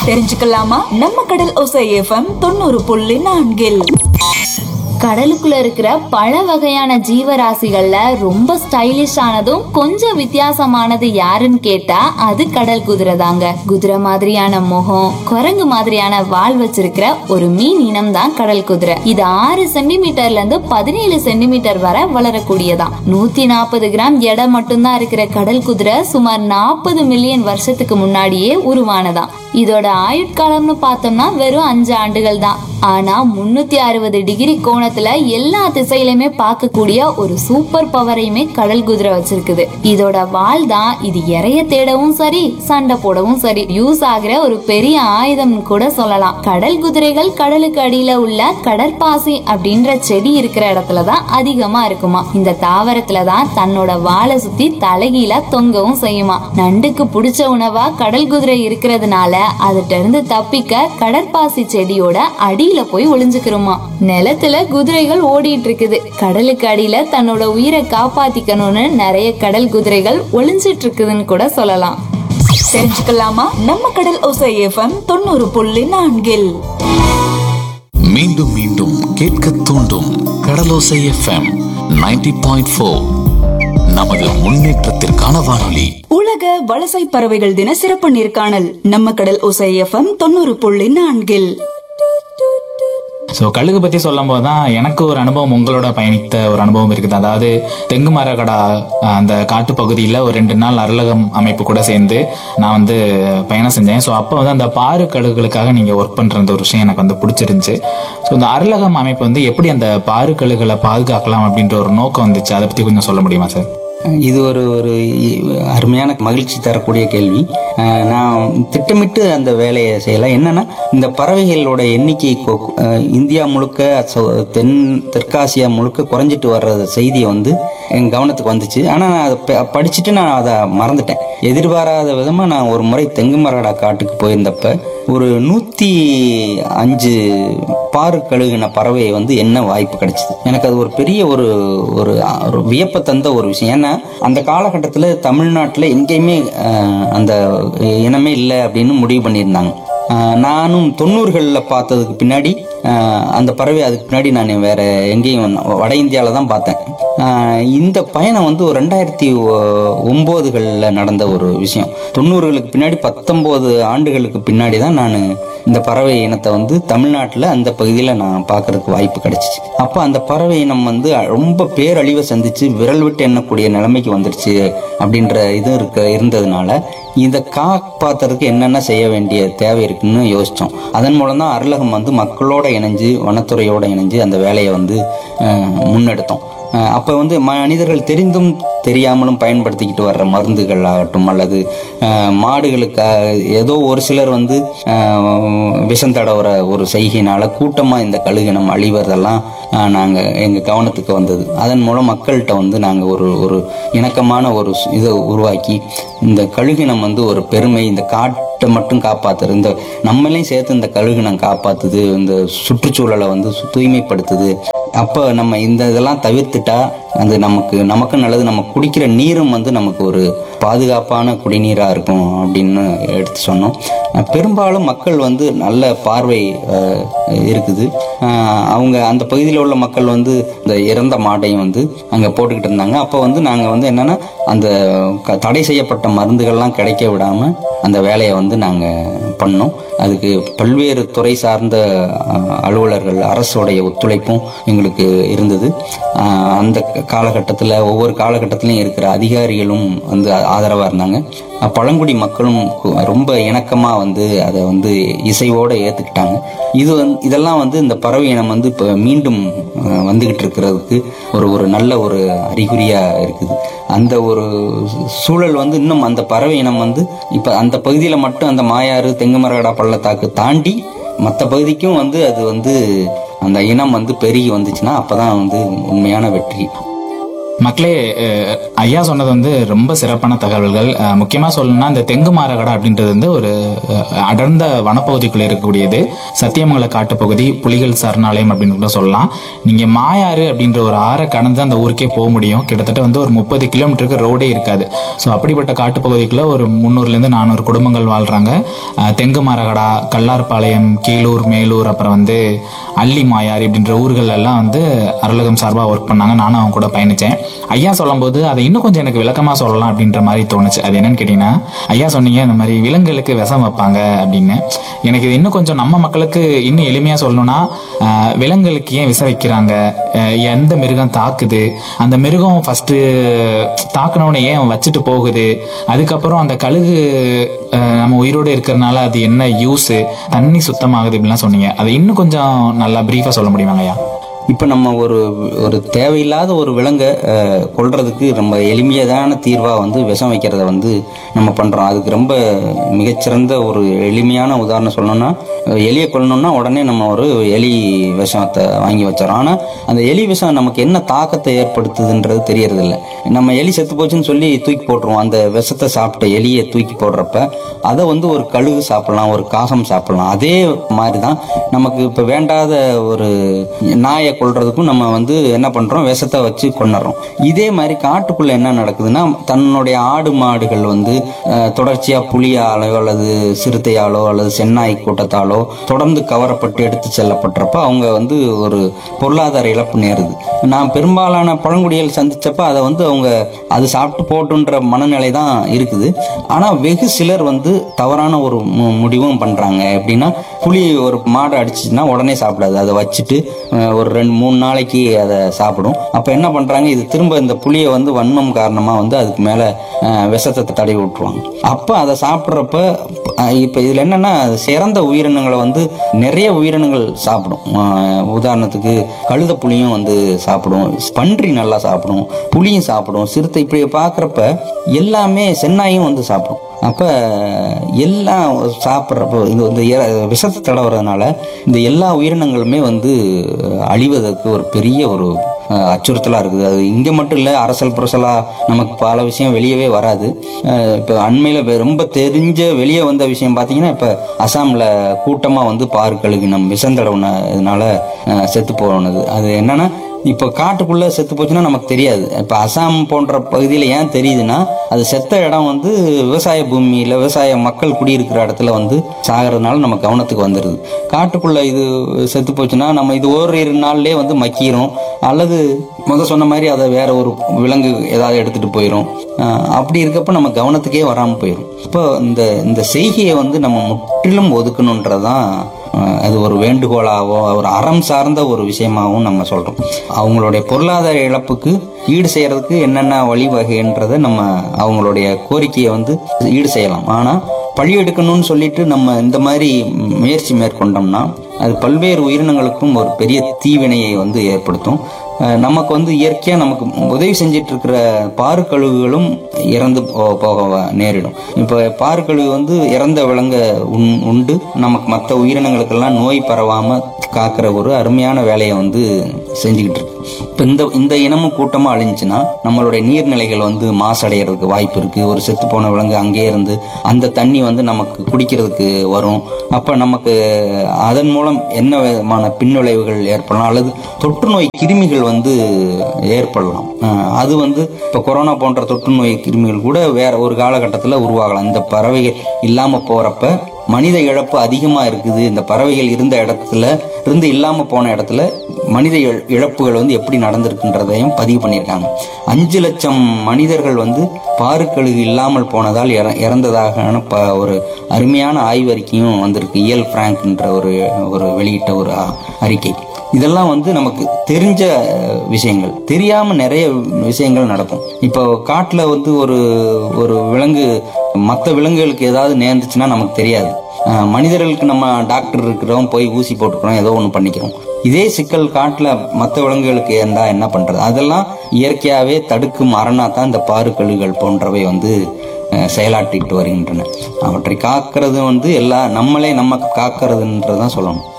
தெரிஞ்சுக்கலாமா நம்ம கடல் ஒசை எஃப்எம் தொண்ணூறு புள்ளி நான்கில் கடலுக்குள்ள இருக்கிற பல வகையான ஜீவராசிகள்ல ரொம்ப ஸ்டைலிஷ் ஆனதும் கொஞ்சம் வித்தியாசமானது யாருன்னு கேட்டா அது கடல் குதிரை தாங்க குதிரை மாதிரியான முகம் குரங்கு மாதிரியான வால் வச்சிருக்கிற ஒரு மீன் இனம் தான் கடல் குதிரை இது ஆறு சென்டிமீட்டர்ல இருந்து பதினேழு சென்டிமீட்டர் வரை வளரக்கூடியதான் நூத்தி நாற்பது கிராம் எடை மட்டும்தான் இருக்கிற கடல் குதிரை சுமார் நாற்பது மில்லியன் வருஷத்துக்கு முன்னாடியே உருவானதாம் இதோட ஆயுட்காலம்னு பார்த்தோம்னா வெறும் அஞ்சு ஆண்டுகள் தான் ஆனா முன்னூத்தி அறுபது டிகிரி கோணத்துல எல்லா திசையிலுமே பார்க்கக்கூடிய ஒரு சூப்பர் பவரையுமே கடல் குதிரை வச்சிருக்குது இதோட வால் தான் இது இறைய தேடவும் சரி சண்டை போடவும் சரி யூஸ் ஆகிற ஒரு பெரிய ஆயுதம் கூட சொல்லலாம் கடல் குதிரைகள் கடலுக்கு அடியில உள்ள கடற்பாசி அப்படின்ற செடி இருக்கிற இடத்துல தான் அதிகமா இருக்குமா இந்த தாவரத்துல தான் தன்னோட வாலை சுத்தி தலைகீழ தொங்கவும் செய்யுமா நண்டுக்கு பிடிச்ச உணவா கடல் குதிரை இருக்கிறதுனால அதுட்ட இருந்து தப்பிக்க கடற்பாசி செடியோட அடியில போய் ஒளிஞ்சுக்கிறோமா நிலத்துல குதிரைகள் ஓடிட்டு இருக்குது கடலுக்கு அடியில தன்னோட உயிரை காப்பாத்திக்கணும்னு நிறைய கடல் குதிரைகள் ஒளிஞ்சிட்டு இருக்குதுன்னு கூட சொல்லலாம் தெரிஞ்சுக்கலாமா நம்ம கடல் ஒசை எஃப்எம் தொண்ணூறு புள்ளி நான்கில் மீண்டும் மீண்டும் கேட்க தூண்டும் கடலோசை எஃப்எம் 90.4 பாயிண்ட் ஃபோர் நமது முன்னேற்றத்திற்கான வானொலி உலக வலசை பறவைகள் தின சிறப்பு நேர்காணல் நம்ம கடல் ஒசை எஃப்எம் தொண்ணூறு புள்ளி நான்கில் ஸோ கழுகு பற்றி சொல்லும் போது தான் எனக்கு ஒரு அனுபவம் உங்களோட பயணித்த ஒரு அனுபவம் இருக்குது அதாவது தெங்கு மரகடா அஹ், அந்த காட்டு பகுதியில் ஒரு ரெண்டு நாள் அருளகம் அமைப்பு கூட சேர்ந்து நான் வந்து பயணம் செஞ்சேன் ஸோ அப்போ வந்து அந்த பாரு கழுகுகளுக்காக நீங்கள் ஒர்க் பண்ணுற அந்த ஒரு விஷயம் எனக்கு வந்து பிடிச்சிருந்துச்சு ஸோ இந்த அருளகம் அமைப்பு வந்து எப்படி அந்த பாரு கழுகுகளை பாதுகாக்கலாம் அப்படின்ற ஒரு நோக்கம் வந்துச்சு அதை பற்றி கொஞ்சம் சொல்ல முடியுமா சார் இது ஒரு ஒரு அருமையான மகிழ்ச்சி தரக்கூடிய கேள்வி அஹ் நான் திட்டமிட்டு அந்த வேலையை செய்யலாம் என்னன்னா இந்த பறவைகளோட எண்ணிக்கை கொ- அஹ் இந்தியா முழுக்க சௌ- தென் தெற்காசியா முழுக்க குறைஞ்சிட்டு வர்ற செய்தியை வந்து என் கவனத்துக்கு வந்துச்சு ஆனால் நான் அதை ப- படிச்சுட்டு நான் அதை மறந்துட்டேன் எதிர்பாராத விதமாக நான் ஒரு முறை தெங்கு மரகடா காட்டுக்கு போயிருந்தப்ப ஒரு நூற்றி அஞ்சு பாரு கழுகின பறவையை வந்து என்ன வாய்ப்பு கிடைச்சிது எனக்கு அது ஒரு பெரிய ஒரு ஒரு ஒரு வியப்பை தந்த ஒரு விஷயம் ஏன்னா அந்த காலகட்டத்தில் தமிழ்நாட்டில் எங்கேயுமே அஹ், அந்த இனமே இல்லை அப்படின்னு முடிவு பண்ணியிருந்தாங்க அஹ், நானும் தொண்ணூறுகளில் பார்த்ததுக்கு பின்னாடி அஹ், அந்த பறவை அதுக்கு பின்னாடி நான் வேற எங்கேயும் வட இந்தியாவில் தான் பார்த்தேன் அஹ், இந்த பயணம் வந்து ஒரு ரெண்டாயிரத்தி ஒம்போதுகளில் நடந்த ஒரு விஷயம் தொண்ணூறுகளுக்கு பின்னாடி பத்தொம்போது ஆண்டுகளுக்கு பின்னாடி தான் நான் இந்த பறவை இனத்தை வந்து தமிழ்நாட்டில் அந்த பகுதியில் நான் பார்க்கறதுக்கு வாய்ப்பு கிடைச்சிச்சு அப்போ அந்த பறவை இனம் வந்து ரொம்ப பேரழிவை சந்திச்சு விரல் விட்டு எண்ணக்கூடிய நிலைமைக்கு வந்துடுச்சு அப்படின்ற இது இருக்க இருந்ததுனால இதை காப்பாத்துறதுக்கு என்னென்ன செய்ய வேண்டிய தேவை இருக்குன்னு யோசித்தோம் அதன் மூலம் தான் அருளகம் வந்து மக்களோட இணைஞ்சு வனத்துறையோட இணைஞ்சு அந்த வேலையை வந்து அஹ், முன்னெடுத்தோம் அஹ் அப்ப வந்து மனிதர்கள் தெரிந்தும் தெரியாமலும் பயன்படுத்திக்கிட்டு வர்ற மருந்துகள் ஆகட்டும் அல்லது அஹ், மாடுகளுக்கு அஹ், ஏதோ ஒரு சிலர் வந்து அஹ், விஷம் தடவுற ஒரு செய்கையினால கூட்டமா இந்த கழுகினம் அழிவதெல்லாம் அஹ், நாங்க எங்க கவனத்துக்கு வந்தது அதன் மூலம் மக்கள்கிட்ட வந்து நாங்க ஒரு ஒரு இணக்கமான ஒரு சு- இதை உருவாக்கி இந்த கழுகினம் வந்து ஒரு பெருமை இந்த காட்டை மட்டும் காப்பாத்துறது இந்த நம்மளையும் சேர்த்து இந்த கழுகினம் காப்பாத்துது இந்த சுற்றுச்சூழலை வந்து சு- தூய்மைப்படுத்துது அப்போ நம்ம இந்த இதெல்லாம் தவிர்த்துட்டா அது நமக்கு நமக்கும் நல்லது நம்ம குடிக்கிற நீரும் வந்து நமக்கு ஒரு பாதுகாப்பான குடிநீராக இருக்கும் அப்படின்னு எடுத்து சொன்னோம் அஹ் பெரும்பாலும் மக்கள் வந்து நல்ல பார்வை அஹ், இருக்குது அஹ், அவங்க அந்த பகுதியில் உள்ள மக்கள் வந்து இந்த இறந்த மாட்டையும் வந்து அங்கே போட்டுக்கிட்டு இருந்தாங்க அப்போ வந்து நாங்கள் வந்து என்னன்னா அந்த க- தடை செய்யப்பட்ட மருந்துகள்லாம் கிடைக்க விடாமல் அந்த வேலையை வந்து நாங்கள் பண்ணோம் அதுக்கு பல்வேறு துறை சார்ந்த அஹ், அலுவலர்கள் அரசோடைய ஒத்துழைப்பும் எங்களுக்கு இருந்தது அஹ், அந்த காலகட்டத்தில் ஒவ்வொரு காலகட்டத்திலையும் இருக்கிற அதிகாரிகளும் வந்து ஆதரவாக இருந்தாங்க அஹ், பழங்குடி மக்களும் கு- ரொம்ப இணக்கமாக வந்து அதை வந்து இசைவோடு ஏற்றுக்கிட்டாங்க இது வந்து இதெல்லாம் வந்து இந்த பறவை இனம் வந்து இப்போ மீண்டும் அஹ், வந்துகிட்டு இருக்கிறதுக்கு ஒரு ஒரு நல்ல ஒரு அறிகுறியாக இருக்குது அந்த ஒரு சூழல் வந்து இன்னும் அந்த பறவை இனம் வந்து இப்போ அந்த பகுதியில் மட்டும் அந்த மாயாறு தெங்குமரகடா பள்ளத்தாக்கு தாண்டி மற்ற பகுதிக்கும் வந்து அது வந்து அந்த இனம் வந்து பெருகி வந்துச்சுன்னா அப்பதான் வந்து உண்மையான வெற்றி மக்களே அஹ், ஐயா சொன்னது வந்து ரொம்ப சிறப்பான தகவல்கள் அஹ், முக்கியமா சொல்லணும்னா இந்த தெங்கு மாரகடா அப்படின்றது வந்து ஒரு அஹ், அடர்ந்த வனப்பகுதிக்குள்ள இருக்கக்கூடியது சத்தியமங்கல காட்டுப்பகுதி புலிகள் சரணாலயம் அப்படின்னு கூட சொல்லலாம் நீங்க மாயாறு அப்படின்ற ஒரு ஆறை கடந்து அந்த ஊருக்கே போக முடியும் கிட்டத்தட்ட வந்து ஒரு முப்பது கிலோமீட்டருக்கு ரோடே இருக்காது ஸோ அப்படிப்பட்ட காட்டுப்பகுதிக்குள்ள ஒரு முந்நூறுல இருந்து நானூறு குடும்பங்கள் வாழ்றாங்க அஹ், தெங்கு மாரகடா கல்லார்பாளையம் கீழூர் மேலூர் அப்புறம் வந்து அள்ளி மாயாறு இப்படின்ற ஊர்கள் எல்லாம் வந்து அருளகம் சார்பாக ஒர்க் பண்ணாங்க நானும் அவங்க கூட பயணிச்சேன் ஐயா சொல்லும்போது அதை இன்னும் கொஞ்சம் எனக்கு விளக்கமா சொல்லலாம் அப்படின்ற மாதிரி தோணுச்சு அது என்னன்னு கேட்டீங்கன்னா ஐயா சொன்னீங்க இந்த மாதிரி விலங்குகளுக்கு விஷம் வைப்பாங்க அப்படின்னு எனக்கு இது இன்னும் கொஞ்சம் நம்ம மக்களுக்கு இன்னும் எளிமையா சொல்லணும்னா ஆஹ், விலங்குகளுக்கு ஏன் விஷம் வைக்கிறாங்க ஆஹ், எந்த மிருகம் தாக்குது அந்த மிருகம் ஃபர்ஸ்ட் தாக்குனவனை ஏன் வச்சுட்டு போகுது அதுக்கப்புறம் அந்த கழுகு ஆஹ், நம்ம உயிரோடு இருக்கிறதுனால அது என்ன யூஸ் தண்ணி சுத்தமாகுது இப்படிலாம் சொன்னீங்க அதை இன்னும் கொஞ்சம் நல்லா பிரீஃபா சொல்ல முடியுமாங்க ஐயா இப்போ நம்ம ஒரு ஒரு தேவையில்லாத ஒரு விலங்கை அஹ், கொல்றதுக்கு ரொம்ப எளிமையதான தீர்வாக வந்து விஷம் வைக்கிறத வந்து நம்ம பண்ணுறோம் அதுக்கு ரொம்ப மிகச்சிறந்த ஒரு எளிமையான உதாரணம் சொல்லணும்னா அஹ், எலியை கொல்லணும்னா உடனே நம்ம ஒரு எலி விஷத்தை வாங்கி வச்சிடறோம் ஆனால் அந்த எலி விஷம் நமக்கு என்ன தாக்கத்தை ஏற்படுத்துதுன்றது தெரியறதில்ல நம்ம எலி செத்து போச்சுன்னு சொல்லி தூக்கி போட்டுருவோம் அந்த விஷத்தை சாப்பிட்ட எலியை தூக்கி போடுறப்ப அதை வந்து ஒரு கழுகு சாப்பிடலாம் ஒரு காகம் சாப்பிடலாம் அதே மாதிரி தான் நமக்கு இப்போ வேண்டாத ஒரு நாயை கொல்றதுக்கும் நம்ம வந்து என்ன பண்றோம் விஷத்தை வச்சு கொண்டுறோம் இதே மாதிரி காட்டுக்குள்ள என்ன நடக்குதுன்னா தன்னுடைய ஆடு மாடுகள் வந்து அஹ், தொடர்ச்சியா புலியாலோ அல்லது சிறுத்தையாலோ அல்லது சென்னாய் கூட்டத்தாலோ தொடர்ந்து கவரப்பட்டு எடுத்து செல்லப்பட்டப்ப அவங்க வந்து ஒரு பொருளாதார இழப்பு நேருது நான் பெரும்பாலான பழங்குடிகள் சந்திச்சப்ப அதை வந்து அவங்க அது சாப்பிட்டு போட்டுன்ற மனநிலை தான் இருக்குது ஆனா வெகு சிலர் வந்து தவறான ஒரு மு- முடிவும் பண்றாங்க எப்படின்னா புலி ஒரு மாடை அடிச்சுச்சுன்னா உடனே சாப்பிடாது அதை வச்சுட்டு அஹ், ஒரு ரெண்டு மூணு நாளைக்கு அதை சாப்பிடும் அப்ப என்ன பண்றாங்க இது திரும்ப இந்த புளியை வந்து வன்மம் காரணமா வந்து அதுக்கு மேல அஹ், விஷத்தை தடவி விட்டுருவாங்க அப்ப அதை சாப்பிட்றப்ப அஹ், இப்ப இதுல என்னன்னா சிறந்த உயிரினங்களை வந்து நிறைய உயிரினங்கள் சாப்பிடும் அஹ், உதாரணத்துக்கு கழுத புலியும் வந்து சாப்பிடும் பன்றி நல்லா சாப்பிடும் புலியும் சாப்பிடும் சிறுத்தை இப்படி பார்க்குறப்ப எல்லாமே சென்னாயும் வந்து சாப்பிடும் அப்போ எல்லாம் சாப்பிட்றப்போ இது வந்து இற- விஷத்தை தடவுறதுனால இந்த எல்லா உயிரினங்களுமே வந்து அழிவதற்கு ஒரு பெரிய ஒரு அஹ், அச்சுறுத்தலா இருக்குது அது இங்க மட்டும் இல்ல அரசல் புரசலா நமக்கு பல விஷயம் வெளியவே வராது அஹ், இப்ப அண்மையில வெ- ரொம்ப தெரிஞ்ச வெளியே வந்த விஷயம் பாத்தீங்கன்னா இப்ப அசாம்ல கூட்டமா வந்து பார் கழுகினம் விஷந்தடவுன இதனால அஹ், செத்து போனது அது என்னன்னா இப்போ காட்டுக்குள்ள செத்து போச்சுன்னா நமக்கு தெரியாது இப்போ அசாம் போன்ற பகுதியில் ஏன் தெரியுதுன்னா அது செத்த இடம் வந்து விவசாய பூமியில் விவசாய மக்கள் குடியிருக்கிற இடத்துல வந்து சாகிறதுனால நம்ம கவனத்துக்கு வந்துடுது காட்டுக்குள்ள இது செத்து போச்சுன்னா நம்ம இது ஓரிரு நாள்லயே வந்து மக்கிரும் அல்லது முத சொன்ன மாதிரி அதை வேற ஒரு விலங்கு ஏதாவது எடுத்துட்டு போயிடும் அஹ் அப்படி இருக்கப்ப நம்ம கவனத்துக்கே வராமல் போயிடும் இப்போ இந்த இந்த செய்கையை வந்து நம்ம முற்றிலும் ஒதுக்கணுன்றதான் அஹ் அது ஒரு வேண்டுகோளாவோ ஒரு அறம் சார்ந்த ஒரு விஷயமாகவும் நம்ம சொல்றோம் அவங்களுடைய பொருளாதார இழப்புக்கு ஈடு செய்யறதுக்கு என்னென்ன வழிவகைன்றதை நம்ம அவங்களுடைய கோரிக்கையை வந்து ஈடு செய்யலாம் ஆனா பழி எடுக்கணும்னு சொல்லிட்டு நம்ம இந்த மாதிரி முயற்சி மேற்கொண்டோம்னா அது பல்வேறு உயிரினங்களுக்கும் ஒரு பெரிய தீவினையை வந்து ஏற்படுத்தும் அஹ் நமக்கு வந்து இயற்கையா நமக்கு உதவி செஞ்சிட்டு இருக்கிற பாரு கழுகுகளும் இறந்து போ- போக வ- நேரிடும் இப்போ பாரு கழுகு வந்து இறந்த விலங்க உண் உண்டு நமக்கு மற்ற உயிரினங்களுக்கெல்லாம் நோய் பரவாம காக்கிற ஒரு அருமையான வேலையை வந்து செஞ்சுக்கிட்டு இருக்கு இப்போ இந்த இந்த இனமும் கூட்டமா அழிஞ்சுன்னா நம்மளுடைய நீர்நிலைகள் வந்து மாசடைகிறதுக்கு வாய்ப்பு இருக்கு ஒரு செத்து போன விலங்கு அங்கேயே இருந்து அந்த தண்ணி வந்து நமக்கு குடிக்கிறதுக்கு வரும் அப்ப நமக்கு அதன் மூலம் என்ன விதமான பின்விளைவுகள் ஏற்படலாம் அல்லது தொற்று நோய் கிருமிகள் வந்து ஏற்படலாம் அஹ் அது வந்து இப்போ கொரோனா போன்ற தொற்று நோய் கிருமிகள் கூட வேற ஒரு காலகட்டத்தில் உருவாகலாம் இந்த பறவைகள் இல்லாம போறப்ப மனித இழப்பு அதிகமா இருக்குது இந்த பறவைகள் இருந்த இடத்துல இருந்து இல்லாம போன இடத்துல மனித இழ- இழப்புகள் வந்து எப்படி நடந்திருக்குன்றதையும் பதிவு பண்ணியிருக்காங்க அஞ்சு லட்சம் மனிதர்கள் வந்து பாருக்கழுகு இல்லாமல் போனதால் இற- இறந்ததாக ப- ஒரு அருமையான ஆய்வறிக்கையும் வந்திருக்கு இயல் பிராங்க்ன்ற ஒரு ஒரு வெளியிட்ட ஒரு அ- அறிக்கை இதெல்லாம் வந்து நமக்கு தெரிஞ்ச அஹ், விஷயங்கள் தெரியாம நிறைய விஷயங்கள் நடக்கும் இப்போ காட்டுல வந்து ஒரு ஒரு விலங்கு மற்ற விலங்குகளுக்கு ஏதாவது நேர்ந்துச்சுன்னா நமக்கு தெரியாது அஹ், மனிதர்களுக்கு நம்ம டாக்டர் இருக்கிறோம் போய் ஊசி போட்டுக்கிறோம் ஏதோ ஒன்று பண்ணிக்கிறோம் இதே சிக்கல் காட்டுல மற்ற விலங்குகளுக்கு இருந்தா என்ன பண்றது அதெல்லாம் இயற்கையாவே தடுக்கும் அரணா தான் இந்த பாருக்கழுகுகள் போன்றவை வந்து அஹ், செயலாற்றிட்டு வருகின்றன அவற்றை காக்கிறது வந்து எல்லா நம்மளே நம்ம காக்கிறதுன்றதான் சொல்லணும்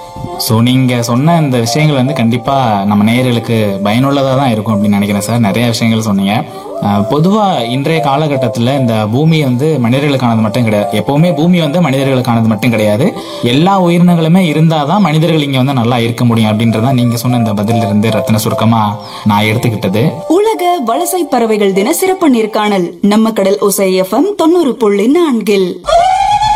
ஸோ நீங்க சொன்ன இந்த விஷயங்கள் வந்து கண்டிப்பா நம்ம நேயர்களுக்கு பயனுள்ளதா தான் இருக்கும் அப்படின்னு நினைக்கிறேன் சார் நிறைய விஷயங்கள் சொன்னீங்க அஹ், பொதுவா இன்றைய காலகட்டத்தில் இந்த பூமி வந்து மனிதர்களுக்கானது மட்டும் கிடையாது எப்பவுமே பூமி வந்து மனிதர்களுக்கானது மட்டும் கிடையாது எல்லா உயிரினங்களுமே இருந்தாதான் மனிதர்கள் இங்க வந்து நல்லா இருக்க முடியும் அப்படின்றதான் நீங்க சொன்ன இந்த பதில இருந்து ரத்தின சுருக்கமா நான் எடுத்துக்கிட்டது உலக வலசை பறவைகள் தின சிறப்பு நேர்காணல் நம்ம கடல் ஒசை எஃப்எம் தொண்ணூறு புள்ளி நான்கில்